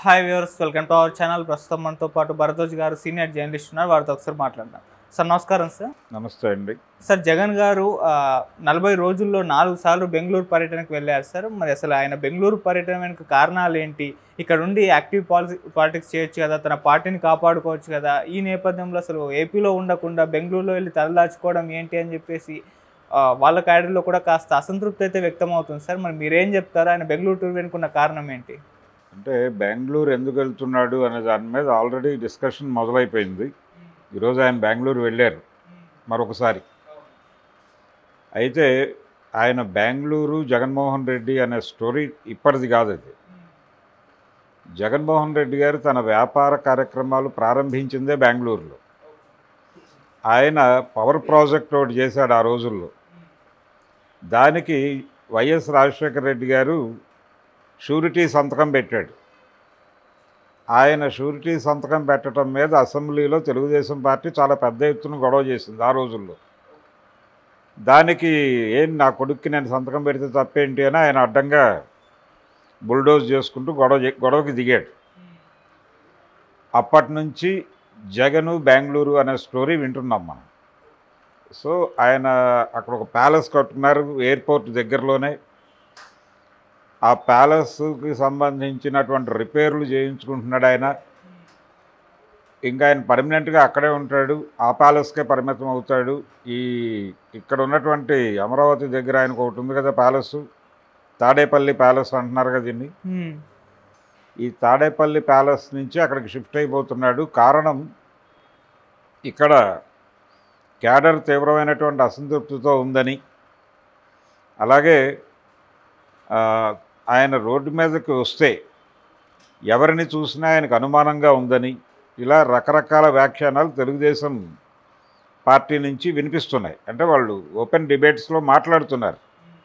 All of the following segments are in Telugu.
Hi viewers welcome to our channel ప్రస్తుతం మనతో పాటు భరద్వాజ్ గారు సీనియర్ జర్నలిస్ట్ ఉన్నారు వారితో ఒకసారి మాట్లాడదాం సార్ నమస్కారం సార్ నమస్తే అండి సార్ జగన్ గారు ఆ, నలభై రోజుల్లో నాలుగు సార్లు బెంగళూరు పర్యటనకు వెళ్ళారు సార్ మరి అసలు ఆయన బెంగళూరు పర్యటన వెనుక కారణాలు ఏంటి ఇక్కడ ఉండి యాక్టివ్ పాలిసి పాలిటిక్స్ చేయొచ్చు కదా తన పార్టీని కాపాడుకోవచ్చు కదా ఈ నేపథ్యంలో అసలు ఏపీలో ఉండకుండా బెంగళూరులో వెళ్ళి తలదాచుకోవడం ఏంటి అని చెప్పేసి ఆ, వాళ్ళ క్యాడర్లో కూడా కాస్త అసంతృప్తి అయితే వ్యక్తం అవుతుంది సార్ మరి మీరేం చెప్తారు ఆయన బెంగళూరు టూర్ వెనుకున్న కారణం ఏంటి అంటే బెంగళూరు ఎందుకు వెళ్తున్నాడు అనే దాని మీద ఆల్రెడీ డిస్కషన్ మొదలైపోయింది ఈరోజు ఆయన బెంగళూరు వెళ్ళారు మరొకసారి అయితే ఆయన బెంగళూరు జగన్మోహన్ రెడ్డి అనే స్టోరీ ఇప్పటిది కాదు అది జగన్మోహన్ రెడ్డి గారు తన వ్యాపార కార్యక్రమాలు ప్రారంభించిందే బెంగళూరులో ఆయన పవర్ ప్రాజెక్ట్ ఒకటి చేశాడు ఆ రోజుల్లో దానికి వైఎస్ రాజశేఖర రెడ్డి గారు షూరిటీ సంతకం పెట్టాడు ఆయన షూరిటీ సంతకం పెట్టడం మీద అసెంబ్లీలో తెలుగుదేశం పార్టీ చాలా పెద్ద ఎత్తున గొడవ చేసింది ఆ రోజుల్లో దానికి ఏం నా కొడుక్కి నేను సంతకం పెడితే తప్పేంటి అని ఆయన అడ్డంగా బుల్డోజ్ చేసుకుంటూ గొడవ చే- గొడవకి దిగాడు అప్పటి నుంచి జగను బెంగళూరు అనే స్టోరీ వింటున్నాం మనం సో ఆయన అక్కడ ఒక ప్యాలెస్ కట్టుకున్నారు ఎయిర్పోర్ట్ దగ్గరలోనే ఆ ప్యాలెస్కి సంబంధించినటువంటి రిపేర్లు చేయించుకుంటున్నాడు ఆయన ఇంకా ఆయన పర్మనెంట్గా అక్కడే ఉంటాడు ఆ ప్యాలెస్కే పరిమితం అవుతాడు ఈ ఇక్కడ ఉన్నటువంటి అమరావతి దగ్గర ఆయనకు ఒకటి ఉంది కదా ప్యాలెస్ తాడేపల్లి ప్యాలెస్ అంటున్నారు కదా దీన్ని హ్మ్. ఈ తాడేపల్లి ప్యాలెస్ నుంచి అక్కడికి షిఫ్ట్ అయిపోతున్నాడు కారణం ఇక్కడ క్యాడర్ తీవ్రమైనటువంటి అసంతృప్తితో ఉందని అలాగే ఆ, ఆయన రోడ్డు మీదకి వస్తే ఎవరిని చూసినా ఆయనకు అనుమానంగా ఉందని ఇలా రకరకాల వ్యాఖ్యానాలు తెలుగుదేశం పార్టీ నుంచి వినిపిస్తున్నాయి అంటే వాళ్ళు ఓపెన్ డిబేట్స్లో మాట్లాడుతున్నారు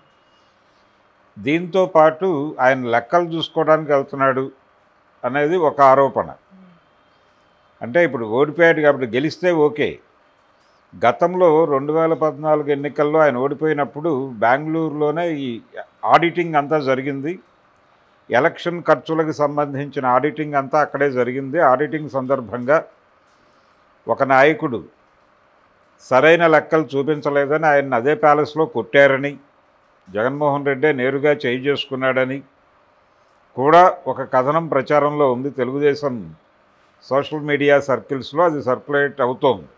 దీంతో పాటు ఆయన లెక్కలు చూసుకోవడానికి వెళ్తున్నాడు అనేది ఒక ఆరోపణ అంటే ఇప్పుడు ఓడిపోయాడు కాబట్టి గెలిస్తే ఓకే గతంలో రెండు వేల పద్నాలుగు ఎన్నికల్లో ఆయన ఓడిపోయినప్పుడు బెంగళూరులోనే ఈ ఆడిటింగ్ అంతా జరిగింది ఎలక్షన్ ఖర్చులకు సంబంధించిన ఆడిటింగ్ అంతా అక్కడే జరిగింది ఆడిటింగ్ సందర్భంగా ఒక నాయకుడు సరైన లెక్కలు చూపించలేదని ఆయన అదే ప్యాలెస్లో కొట్టారని జగన్మోహన్ రెడ్డి నేరుగా చేయి చేసుకున్నాడని కూడా ఒక కథనం ప్రచారంలో ఉంది తెలుగుదేశం సోషల్ మీడియా సర్కిల్స్లో అది సర్క్యులేట్ అవుతోంది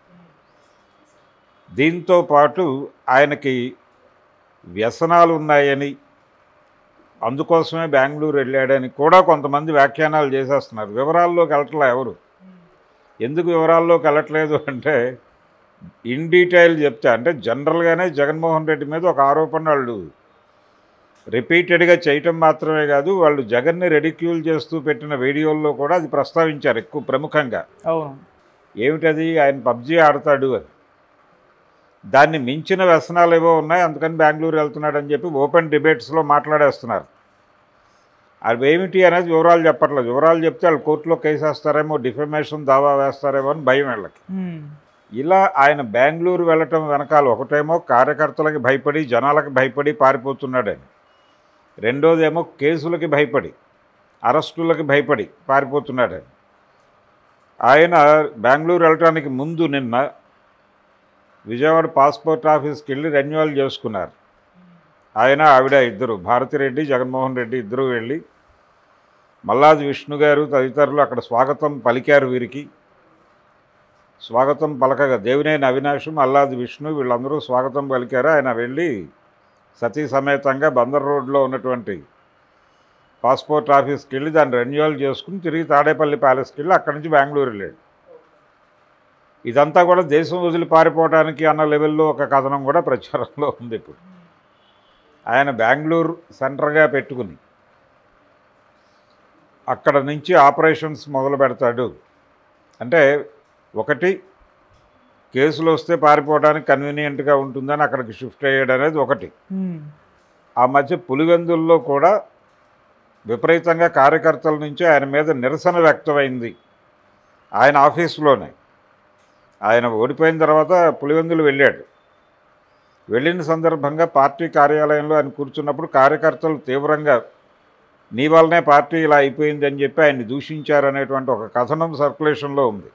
దీంతో పాటు ఆయనకి వ్యసనాలు ఉన్నాయని అందుకోసమే బెంగళూరు వెళ్ళాడని కూడా కొంతమంది వ్యాఖ్యానాలు చేసేస్తున్నారు వివరాల్లోకి వెళ్ళట్లే ఎవరు ఎందుకు వివరాల్లోకి వెళ్ళట్లేదు అంటే ఇన్ డీటెయిల్ చెప్తే అంటే జనరల్గానే జగన్మోహన్ రెడ్డి మీద ఒక ఆరోపణ వాళ్ళు రిపీటెడ్గా చేయటం మాత్రమే కాదు వాళ్ళు జగన్ని రెడిక్యూల్ చేస్తూ పెట్టిన వీడియోల్లో కూడా అది ప్రస్తావించారు ఎక్కువ ప్రముఖంగా అవును ఏమిటది ఆయన పబ్జీ ఆడతాడు అని దాన్ని మించిన వ్యసనాలు ఏవో ఉన్నాయి అందుకని బెంగళూరు వెళ్తున్నాడు అని చెప్పి ఓపెన్ డిబేట్స్లో మాట్లాడేస్తున్నారు అవి ఏమిటి అనేది వివరాలు చెప్పట్లేదు వివరాలు చెప్తే వాళ్ళు కోర్టులో కేసు వేస్తారేమో డిఫమేషన్ దావా వేస్తారేమో అని భయం వీళ్ళకి హ్మ్. ఇలా ఆయన బెంగళూరు వెళ్ళటం వెనకాల ఒకటేమో కార్యకర్తలకి భయపడి జనాలకు భయపడి పారిపోతున్నాడని రెండోదేమో కేసులకి భయపడి అరెస్టులకి భయపడి పారిపోతున్నాడని ఆయన బెంగళూరు వెళ్ళటానికి ముందు నిన్న విజయవాడ పాస్పోర్ట్ ఆఫీస్కి వెళ్ళి రెన్యువల్ చేసుకున్నారు ఆయన ఆవిడ ఇద్దరు భారతిరెడ్డి జగన్మోహన్ రెడ్డి ఇద్దరు వెళ్ళి మల్లాది విష్ణు గారు తదితరులు అక్కడ స్వాగతం పలికారు వీరికి స్వాగతం పలకగా దేవినేని అవినాష్ మల్లాది విష్ణు వీళ్ళందరూ స్వాగతం పలికారు ఆయన వెళ్ళి సతీ సమేతంగా బందర్ రోడ్లో ఉన్నటువంటి పాస్పోర్ట్ ఆఫీస్కి వెళ్ళి దాన్ని రెన్యువల్ చేసుకుని తిరిగి తాడేపల్లి ప్యాలెస్కి వెళ్ళి అక్కడి నుంచి బెంగళూరు వెళ్ళాడు ఇదంతా కూడా దేశం వదిలి పారిపోవడానికి అన్న లెవెల్లో ఒక కథనం కూడా ప్రచారంలో ఉంది ఇప్పుడు ఆయన బెంగళూరు సెంటర్గా పెట్టుకుని అక్కడ నుంచి ఆపరేషన్స్ మొదలు పెడతాడు అంటే ఒకటి కేసులు వస్తే పారిపోవడానికి కన్వీనియంట్గా ఉంటుందని అక్కడికి షిఫ్ట్ అయ్యాడు అనేది ఒకటి హ్మ్. ఆ మధ్య పులివెందుల్లో కూడా విపరీతంగా కార్యకర్తల నుంచి ఆయన మీద నిరసన వ్యక్తమైంది ఆయన ఆఫీసులోనే ఆయన ఓడిపోయిన తర్వాత పులివెందులు వెళ్ళాడు వెళ్ళిన సందర్భంగా పార్టీ కార్యాలయంలో ఆయన కూర్చున్నప్పుడు కార్యకర్తలు తీవ్రంగా నీ వల్లనే పార్టీ ఇలా అయిపోయింది అని చెప్పి ఆయన్ని దూషించారనేటువంటి ఒక కథనం సర్క్యులేషన్లో ఉంది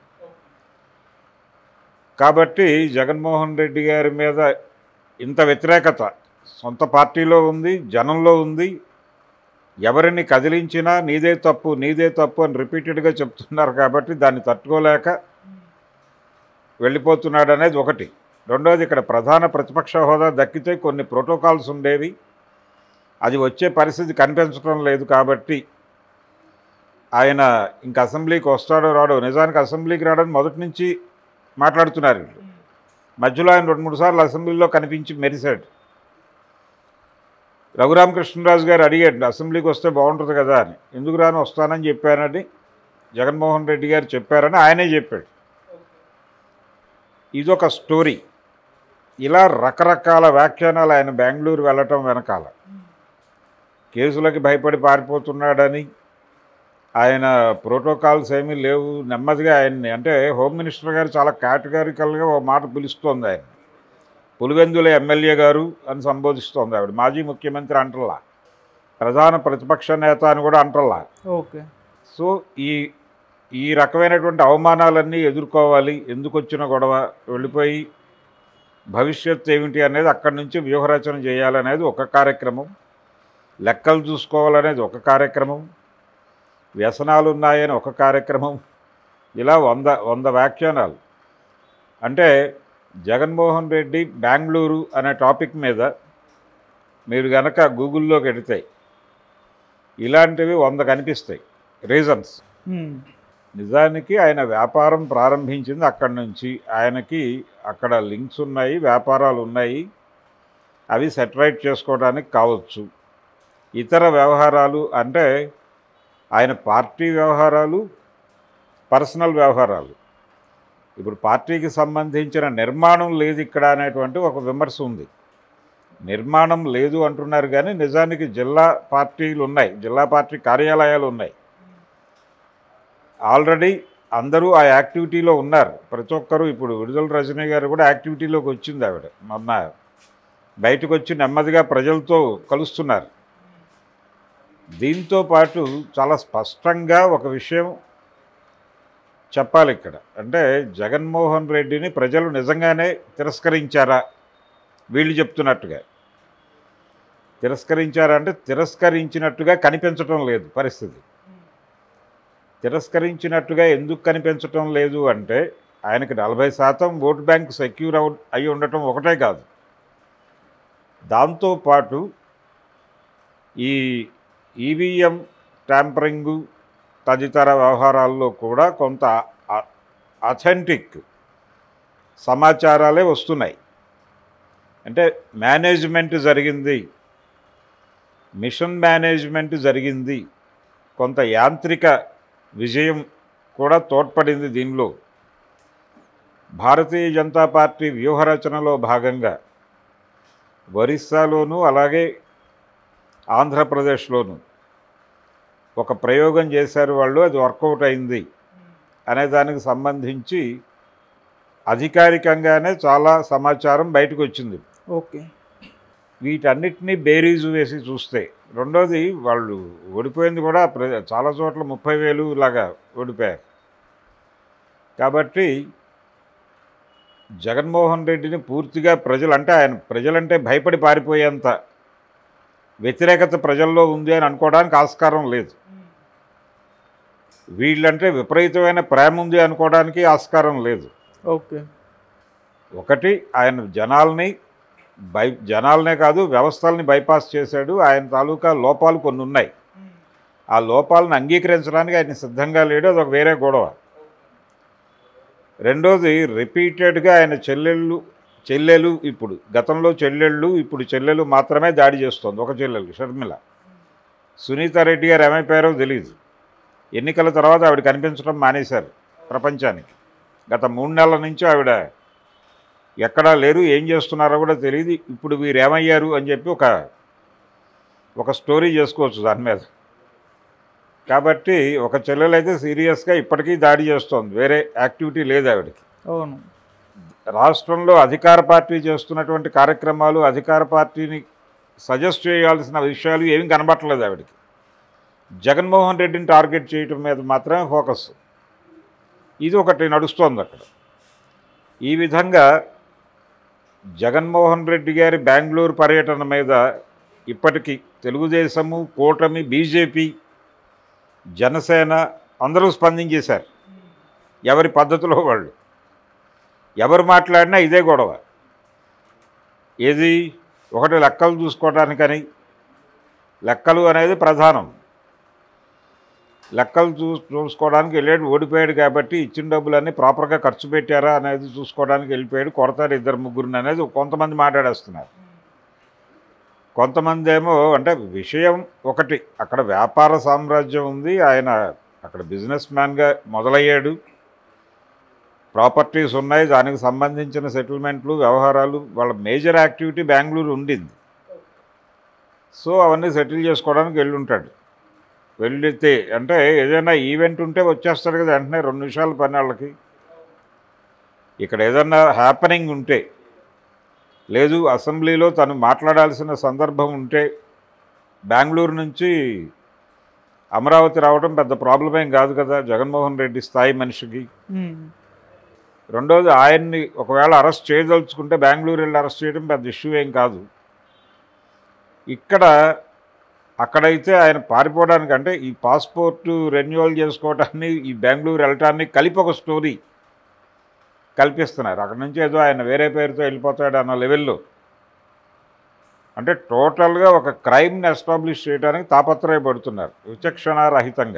కాబట్టి జగన్మోహన్ రెడ్డి గారి మీద ఇంత వ్యతిరేకత సొంత పార్టీలో ఉంది జనంలో ఉంది ఎవరిని కదిలించినా నీదే తప్పు నీదే తప్పు అని రిపీటెడ్గా చెప్తున్నారు కాబట్టి దాన్ని తట్టుకోలేక వెళ్ళిపోతున్నాడు అనేది ఒకటి రెండోది ఇక్కడ ప్రధాన ప్రతిపక్ష హోదా దక్కితే కొన్ని ప్రోటోకాల్స్ ఉండేవి అది వచ్చే పరిస్థితి కనిపించడం లేదు కాబట్టి ఆయన ఇంక అసెంబ్లీకి వస్తాడో రాడో నిజానికి అసెంబ్లీకి రావడానికి మొదటి నుంచి మాట్లాడుతున్నారు వీళ్ళు మధ్యలో ఆయన రెండు మూడు సార్లు అసెంబ్లీలో కనిపించి మెరిశాడు రఘురామకృష్ణరాజు గారు అడిగాడు అసెంబ్లీకి వస్తే బాగుంటుంది కదా అని ఎందుకు రాను వస్తానని చెప్పానని జగన్మోహన్ రెడ్డి గారు చెప్పారని ఆయనే చెప్పాడు ఇదొక స్టోరీ ఇలా రకరకాల వ్యాఖ్యానాలు ఆయన బెంగళూరు వెళ్ళటం వెనకాల కేసులకి భయపడి పారిపోతున్నాడని ఆయన ప్రోటోకాల్స్ ఏమీ లేవు నెమ్మదిగా ఆయన్ని అంటే హోమ్ మినిస్టర్ గారు చాలా కేటగారికల్గా ఓ మాట పిలుస్తోంది ఆయన పులివెందుల ఎమ్మెల్యే గారు అని సంబోధిస్తోంది ఆవిడ మాజీ ముఖ్యమంత్రి అంటల్లా ప్రధాన ప్రతిపక్ష నేత అని కూడా అంటల్లా ఓకే సో ఈ ఈ రకమైనటువంటి అవమానాలన్నీ ఎదుర్కోవాలి ఎందుకు వచ్చిన గొడవ వెళ్ళిపోయి భవిష్యత్తు ఏమిటి అనేది అక్కడి నుంచి వ్యూహరచన చేయాలనేది ఒక కార్యక్రమం లెక్కలు చూసుకోవాలనేది ఒక కార్యక్రమం వ్యసనాలు ఉన్నాయని ఒక కార్యక్రమం ఇలా వంద వంద వ్యాఖ్యానాలు అంటే జగన్మోహన్ రెడ్డి బెంగళూరు అనే టాపిక్ మీద మీరు గనక గూగుల్లోకి ఎడితే ఇలాంటివి వంద కనిపిస్తాయి రీజన్స్ హ్మ్. నిజానికి ఆయన వ్యాపారం ప్రారంభించింది అక్కడి నుంచి ఆయనకి అక్కడ లింక్స్ ఉన్నాయి వ్యాపారాలు ఉన్నాయి అవి సెటరైట్ చేసుకోవడానికి కావచ్చు ఇతర వ్యవహారాలు అంటే ఆయన పార్టీ వ్యవహారాలు పర్సనల్ వ్యవహారాలు ఇప్పుడు పార్టీకి సంబంధించిన నిర్మాణం లేదు ఇక్కడ అనేటువంటి ఒక విమర్శ ఉంది నిర్మాణం లేదు అంటున్నారు కానీ నిజానికి జిల్లా పార్టీలు ఉన్నాయి జిల్లా పార్టీ కార్యాలయాలు ఉన్నాయి ఆల్రెడీ అందరూ ఆ యాక్టివిటీలో ఉన్నారు ప్రతి ఒక్కరూ ఇప్పుడు విడుదల రజనీ గారు కూడా యాక్టివిటీలోకి వచ్చింది ఆవిడ మొన్న బయటకు వచ్చి నెమ్మదిగా ప్రజలతో కలుస్తున్నారు దీంతో పాటు చాలా స్పష్టంగా ఒక విషయం చెప్పాలి ఇక్కడ అంటే జగన్మోహన్ రెడ్డిని ప్రజలు నిజంగానే తిరస్కరించారా వీళ్ళు చెప్తున్నట్టుగా తిరస్కరించారంటే తిరస్కరించినట్టుగా కనిపించటం లేదు పరిస్థితి తిరస్కరించినట్టుగా ఎందుకు కనిపించటం లేదు అంటే ఆయనకి నలభై శాతం ఓట్ బ్యాంక్ సెక్యూర్ అవు అయి ఉండటం ఒకటే కాదు దాంతోపాటు ఈ ఈవీఎం ట్యాంపరింగు తదితర వ్యవహారాల్లో కూడా కొంత అథెంటిక్ సమాచారాలే వస్తున్నాయి అంటే మేనేజ్మెంట్ జరిగింది మిషన్ మేనేజ్మెంట్ జరిగింది కొంత యాంత్రిక విజయం కూడా తోడ్పడింది దీనిలో భారతీయ జనతా పార్టీ వ్యూహరచనలో భాగంగా ఒరిస్సాలోనూ అలాగే ఆంధ్రప్రదేశ్లోనూ ఒక ప్రయోగం చేశారు వాళ్ళు అది వర్కౌట్ అయింది అనే దానికి సంబంధించి అధికారికంగానే చాలా సమాచారం బయటకు వచ్చింది ఓకే వీటన్నిటినీ బేరీజు వేసి చూస్తే రెండోది వాళ్ళు ఓడిపోయింది కూడా ప్ర- చాలా చోట్ల ముప్పై వేలు లాగా ఓడిపోయారు కాబట్టి జగన్మోహన్ రెడ్డిని పూర్తిగా ప్రజలు అంటే ఆయన ప్రజలంటే భయపడి పారిపోయేంత వ్యతిరేకత ప్రజల్లో ఉంది అని అనుకోవడానికి ఆస్కారం లేదు వీళ్ళంటే విపరీతమైన ప్రేమ ఉంది అనుకోవడానికి ఆస్కారం లేదు ఓకే ఒకటి ఆయన జనాల్ని బై జనాలనే కాదు వ్యవస్థల్ని బైపాస్ చేశాడు ఆయన తాలూకా లోపాలు కొన్ని ఉన్నాయి ఆ లోపాలను అంగీకరించడానికి ఆయన సిద్ధంగా లేడు అదొక వేరే గొడవ రెండోది రిపీటెడ్గా ఆయన చెల్లెళ్ళు చెల్లెలు ఇప్పుడు గతంలో చెల్లెళ్ళు ఇప్పుడు చెల్లెలు మాత్రమే దాడి చేస్తోంది ఒక చెల్లెలు షర్మిల సునీత రెడ్డి గారు ఏమైపోయారో తెలియదు ఎన్నికల తర్వాత ఆవిడ కనిపించడం మానేశారు ప్రపంచానికి గత మూడు నెలల నుంచి ఆవిడ ఎక్కడా లేరు ఏం చేస్తున్నారో కూడా తెలియదు ఇప్పుడు వీరు ఏమయ్యారు అని చెప్పి ఒక ఒక స్టోరీ చేసుకోవచ్చు దాని మీద కాబట్టి ఒక చెల్లెలైతే సీరియస్గా ఇప్పటికీ దాడి చేస్తోంది వేరే యాక్టివిటీ లేదు ఆవిడకి అవును రాష్ట్రంలో అధికార పార్టీ చేస్తున్నటువంటి కార్యక్రమాలు అధికార పార్టీని సజెస్ట్ చేయాల్సిన విషయాలు ఏమీ కనబట్టలేదు ఆవిడకి జగన్మోహన్ రెడ్డిని టార్గెట్ చేయటం మీద మాత్రమే ఫోకస్ ఇది ఒకటి నడుస్తోంది అక్కడ ఈ విధంగా జగన్మోహన్ రెడ్డి గారి బెంగళూరు పర్యటన మీద ఇప్పటికీ తెలుగుదేశము కూటమి బీజేపీ జనసేన అందరూ స్పందించేశారు ఎవరి పద్ధతిలో వాళ్ళు ఎవరు మాట్లాడినా ఇదే గొడవ ఏది ఒకటి లెక్కలు చూసుకోవడానికని లెక్కలు అనేది ప్రధానం లెక్కలు చూ చూసుకోవడానికి వెళ్ళాడు ఓడిపోయాడు కాబట్టి ఇచ్చిన డబ్బులన్నీ ప్రాపర్గా ఖర్చు పెట్టారా అనేది చూసుకోవడానికి వెళ్ళిపోయాడు కొడతారు ఇద్దరు ముగ్గురిని అనేది కొంతమంది మాట్లాడేస్తున్నారు కొంతమంది ఏమో అంటే విషయం ఒకటి అక్కడ వ్యాపార సామ్రాజ్యం ఉంది ఆయన అక్కడ బిజినెస్ మ్యాన్గా మొదలయ్యాడు ప్రాపర్టీస్ ఉన్నాయి దానికి సంబంధించిన సెటిల్మెంట్లు వ్యవహారాలు వాళ్ళ మేజర్ యాక్టివిటీ బెంగళూరు ఉండింది సో అవన్నీ సెటిల్ చేసుకోవడానికి వెళ్ళి ఉంటాడు వెళ్ళితే అంటే ఏదైనా ఈవెంట్ ఉంటే వచ్చేస్తాడు కదా వెంటనే రెండు నిమిషాల పని వాళ్ళకి ఇక్కడ ఏదన్నా హ్యాపెనింగ్ ఉంటే లేదు అసెంబ్లీలో తను మాట్లాడాల్సిన సందర్భం ఉంటే బెంగళూరు నుంచి అమరావతి రావడం పెద్ద ప్రాబ్లం ఏం కాదు కదా జగన్మోహన్ రెడ్డి స్థాయి మనిషికి మ్మ్. రెండోది ఆయన్ని ఒకవేళ అరెస్ట్ చేయదలుచుకుంటే బెంగళూరు వెళ్ళి అరెస్ట్ చేయడం పెద్ద ఇష్యూ ఏం కాదు ఇక్కడ అక్కడైతే ఆయన పారిపోవడానికి అంటే ఈ పాస్పోర్ట్ రెన్యువల్ చేసుకోవటాన్ని ఈ బెంగళూరు వెళ్ళటాన్ని కలిపి ఒక స్టోరీ కల్పిస్తున్నారు అక్కడ నుంచి ఏదో ఆయన వేరే పేరుతో వెళ్ళిపోతాడు అన్న లెవెల్లో అంటే టోటల్గా ఒక క్రైమ్ని ఎస్టాబ్లిష్ చేయడానికి తాపత్రయపడుతున్నారు విచక్షణారహితంగా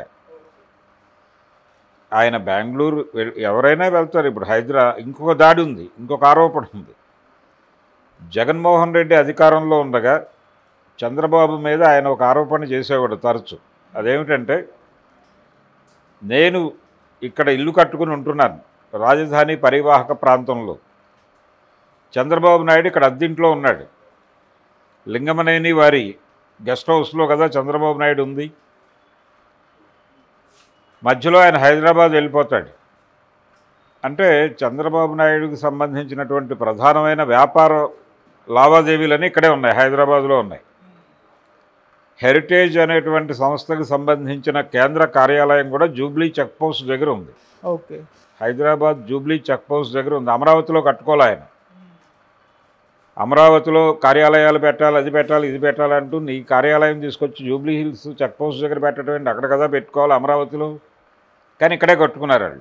ఆయన బెంగళూరు వెల్- ఎవరైనా వెళ్తారు ఇప్పుడు హైదరా ఇంకొక దాడి ఉంది ఇంకొక ఆరోపణ ఉంది జగన్మోహన్ రెడ్డి అధికారంలో ఉండగా చంద్రబాబు మీద ఆయన ఒక ఆరోపణ చేసేవాడు తరచు అదేమిటంటే నేను ఇక్కడ ఇల్లు కట్టుకుని ఉంటున్నాను రాజధాని పరివాహక ప్రాంతంలో చంద్రబాబు నాయుడు ఇక్కడ అద్దింట్లో ఉన్నాడు లింగమనేని వారి గెస్ట్ హౌస్లో కదా చంద్రబాబు నాయుడు ఉంది మధ్యలో ఆయన హైదరాబాద్ వెళ్ళిపోతాడు అంటే చంద్రబాబు నాయుడుకి సంబంధించినటువంటి ప్రధానమైన వ్యాపార లావాదేవీలన్నీ ఇక్కడే ఉన్నాయి హైదరాబాద్లో ఉన్నాయి హెరిటేజ్ అనేటువంటి సంస్థకు సంబంధించిన కేంద్ర కార్యాలయం కూడా జూబ్లీ చెక్ పోస్ట్ దగ్గర ఉంది okay Hyderabad Jubilee check post దగ్గర ఉంది అమరావతిలో కట్టుకోవాలి ఆయన అమరావతిలో కార్యాలయాలు పెట్టాలి అది పెట్టాలి ఇది పెట్టాలంటూ నీ కార్యాలయం తీసుకొచ్చి జూబ్లీ హిల్స్ చెక్ పోస్ట్ దగ్గర పెట్టడం ఏంటి అక్కడ కదా పెట్టుకోవాలి అమరావతిలో కానీ ఇక్కడే కట్టుకున్నారు వాళ్ళు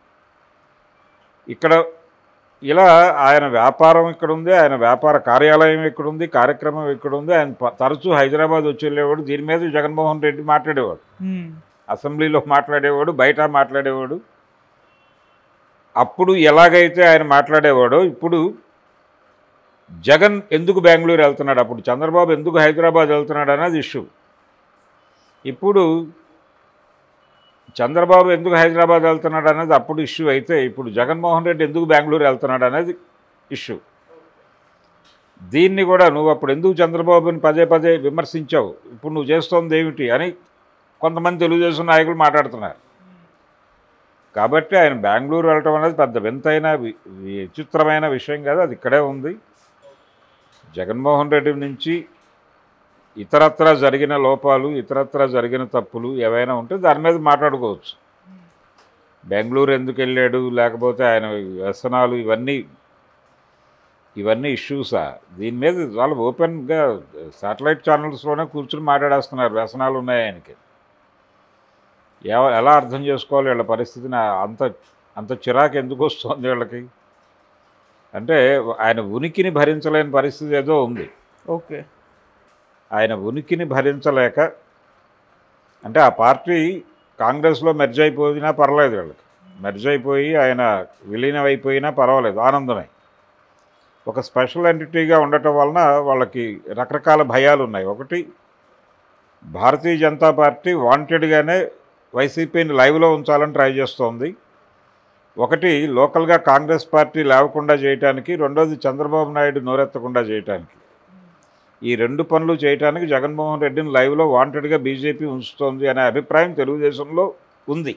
ఇక్కడ ఇలా ఆయన వ్యాపారం ఇక్కడ ఉంది ఆయన వ్యాపార కార్యాలయం ఇక్కడ ఉంది కార్యక్రమం ఇక్కడ ఉంది ఆయన ప- తరచూ హైదరాబాద్ వచ్చి వెళ్ళేవాడు దీని మీద జగన్మోహన్ రెడ్డి మాట్లాడేవాడు మ్మ్. అసెంబ్లీలో మాట్లాడేవాడు బయట మాట్లాడేవాడు అప్పుడు ఎలాగైతే ఆయన మాట్లాడేవాడో ఇప్పుడు జగన్ ఎందుకు బెంగళూరు వెళ్తున్నాడు అప్పుడు చంద్రబాబు ఎందుకు హైదరాబాద్ వెళ్తున్నాడు అనేది ఇష్యూ ఇప్పుడు చంద్రబాబు ఎందుకు హైదరాబాద్ వెళ్తున్నాడు అనేది అప్పుడు ఇష్యూ అయితే ఇప్పుడు జగన్మోహన్ రెడ్డి ఎందుకు బెంగళూరు వెళ్తున్నాడు అనేది ఇష్యూ దీన్ని కూడా నువ్వు అప్పుడు ఎందుకు చంద్రబాబుని పదే పదే విమర్శించావు ఇప్పుడు నువ్వు చేస్తోంది ఏమిటి అని కొంతమంది తెలుగుదేశం నాయకులు మాట్లాడుతున్నారు కాబట్టి ఆయన బెంగళూరు వెళ్ళటం అనేది పెద్ద వింతైన వి- విచిత్రమైన విషయం కాదు అది ఇక్కడే ఉంది జగన్మోహన్ రెడ్డి నుంచి ఇతరత్ర జరిగిన లోపాలు ఇతరత్ర జరిగిన తప్పులు ఏవైనా ఉంటే దాని మీద మాట్లాడుకోవచ్చు బెంగళూరు ఎందుకు వెళ్ళాడు లేకపోతే ఆయన వ్యసనాలు ఇవన్నీ ఇవన్నీ ఇష్యూసా దీని మీద చాలా ఓపెన్గా శాటిలైట్ ఛానల్స్లోనే కూర్చుని మాట్లాడేస్తున్నారు వ్యసనాలు ఉన్నాయి ఆయనకి ఎవ- ఎలా అర్థం చేసుకోవాలి వీళ్ళ పరిస్థితిని అంత అంత చిరాకు ఎందుకు వస్తుంది వీళ్ళకి అంటే ఆయన ఉనికిని భరించలేని పరిస్థితి ఏదో ఉంది ఓకే ఆయన ఉనికిని భరించలేక అంటే ఆ పార్టీ కాంగ్రెస్లో మెర్జ్ అయిపోయినా పర్వాలేదు వీళ్ళకి మెర్జ్ అయిపోయి ఆయన విలీనం అయిపోయినా పర్వాలేదు ఆనందమే ఒక స్పెషల్ ఎంటిటీగా ఉండటం వలన వాళ్ళకి రకరకాల భయాలు ఉన్నాయి ఒకటి భారతీయ జనతా పార్టీ వాంటెడ్గానే వైసీపీని లైవ్లో ఉంచాలని ట్రై చేస్తోంది ఒకటి లోకల్గా కాంగ్రెస్ పార్టీ లేవకుండా చేయటానికి రెండోది చంద్రబాబు నాయుడు నోరెత్తకుండా చేయటానికి ఈ రెండు పనులు చేయడానికి జగన్మోహన్ రెడ్డిని లైవ్లో వాంటెడ్గా బీజేపీ ఉంచుతోంది అనే అభిప్రాయం తెలుగుదేశంలో ఉంది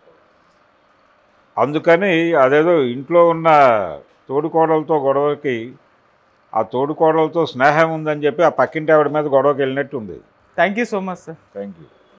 అందుకని అదేదో ఇంట్లో ఉన్న తోడుకోడలతో గొడవకి ఆ తోడుకోడలతో స్నేహం ఉందని చెప్పి ఆ పక్కింటి ఆవిడ మీద గొడవకి వెళ్ళినట్టు ఉంది thank you so much sir thank you